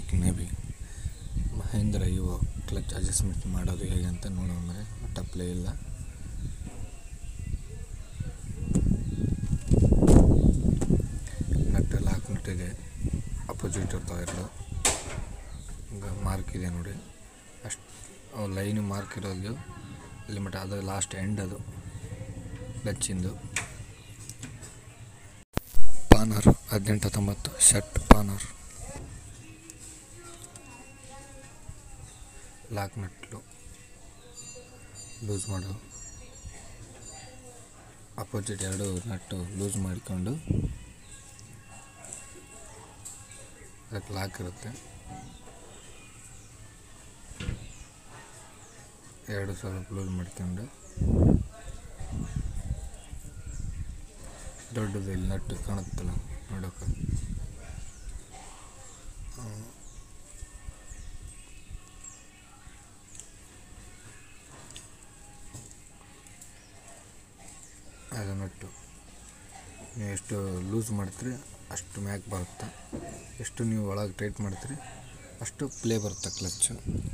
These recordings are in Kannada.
ಮೇ ಬಿ ಮಹೇಂದ್ರ ಇವು ಕ್ಲಚ್ ಅಡ್ಜಸ್ಟ್ಮೆಂಟ್ ಮಾಡೋದು ಹೇಗೆ ಅಂತ ನೋಡೋಣ ಮರೆ ಒಟ್ಟು ಪ್ಲೇ ಇಲ್ಲ ನಟ್ ಲಾಕ್ ನಟ್ ಇದೆ ಅಪೋಸಿಟ್ ಇರ್ತಾವೆ ಎರಡು ಈಗ ಮಾರ್ಕ್ ಇದೆ ನೋಡಿ ಅಷ್ಟು ಲೈನ್ ಮಾರ್ಕ್ ಇರೋದು ಇಲ್ಲಿ ಮಟ್ಟ ಅದು ಲಾಸ್ಟ್ ಎಂಡ್ ಅದು ಕ್ಲಚ್ಚಿಂದು ಪಾನರ್ ಹದಿನೆಂಟು ಹತ್ತೊಂಬತ್ತು ಶರ್ಟ್ ಪಾನರ್ ಲಾಕ್ ನಟ್ಲು ಲೂಸ್ ಮಾಡು ಅಪೋಸಿಟ್ ಎರಡು ನಟ್ಟು ಲೂಸ್ ಮಾಡಿಕೊಂಡು ಅದಕ್ಕೆ ಲಾಕ್ ಇರುತ್ತೆ ಎರಡು ಸ್ವಲ್ಪ ಲೂಸ್ ಮಾಡ್ಕೊಂಡು ದೊಡ್ಡದು ಇಲ್ಲಿ ನಟ್ಟು ಕಾಣುತ್ತಲ್ಲ ನೋಡೋಕೆ ಅದು ನಟ್ಟು ನೀವು ಎಷ್ಟು ಲೂಸ್ ಮಾಡ್ತೀರಿ ಅಷ್ಟು ಮ್ಯಾಕ್ ಬರುತ್ತೆ ಎಷ್ಟು ನೀವು ಒಳಗೆ ಟೈಟ್ ಮಾಡ್ತೀರಿ ಅಷ್ಟು ಪ್ಲೇ ಬರುತ್ತೆ ಕ್ಲಚ್ಚು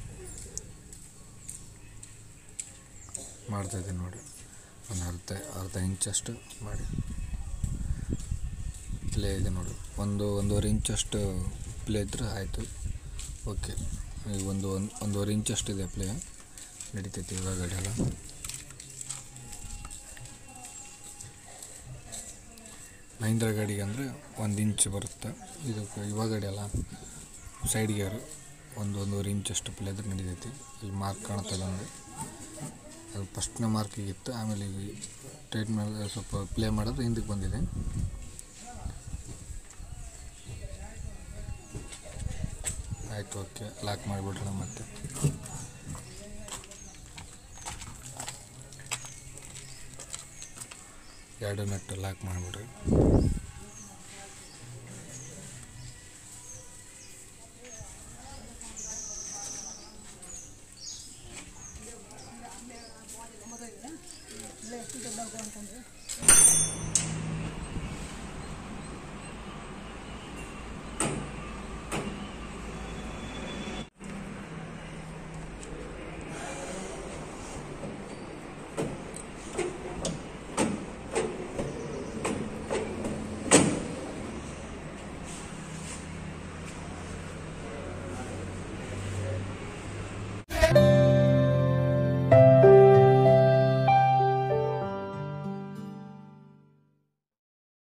ಮಾಡ್ತಾಯಿದ್ದೀನಿ ನೋಡಿ ಒಂದು ಅರ್ಧ ಅರ್ಧ ಇಂಚಷ್ಟು ಮಾಡಿ ಪ್ಲೇ ಇದೆ ನೋಡಿ ಒಂದು ಒಂದೂವರೆ ಇಂಚಷ್ಟು ಪ್ಲೇ ಇದ್ರೆ ಆಯಿತು ಓಕೆ ಈಗ ಒಂದು ಒಂದು ಒಂದೂವರೆ ಇಂಚಷ್ಟು ಇದೆ ಪ್ಲೇ ನಡೀತೈತಿ ಇವಾಗ ಗಾಡಿ ಎಲ್ಲ ಮಹೀಂದ್ರ ಗಾಡಿಗೆ ಅಂದರೆ ಒಂದು ಇಂಚ್ ಬರುತ್ತೆ ಇದಕ್ಕೆ ಇವಾಗ ಗಾಡಿ ಅಲ್ಲ ಸೈಡ್ ಗೇರು ಒಂದು ಒಂದೂವರೆ ಇಂಚಷ್ಟು ಪ್ಲೇ ಇದ್ರೆ ನಡೀತೈತಿ ಇಲ್ಲಿ ಮಾರ್ಕ್ ಕಾಣ್ತಲ್ಲ ಒಂದು ಅದು ಫಸ್ಟ್ನೇ ಮಾರ್ಕಿಗಿತ್ತು ಆಮೇಲೆ ಈಗ ಟೈಟ್ ಮೇಲೆ ಸ್ವಲ್ಪ ಪ್ಲೇ ಮಾಡೋದು ಹಿಂದಕ್ಕೆ ಬಂದಿದೆ ಆಯಿತು ಓಕೆ ಲಾಕ್ ಮಾಡಿಬಿಡ್ರೋಣ ಮತ್ತೆ ಎರಡು ನಟ್ಟು ಲಾಕ್ ಮಾಡಿಬಿಡ್ರಿ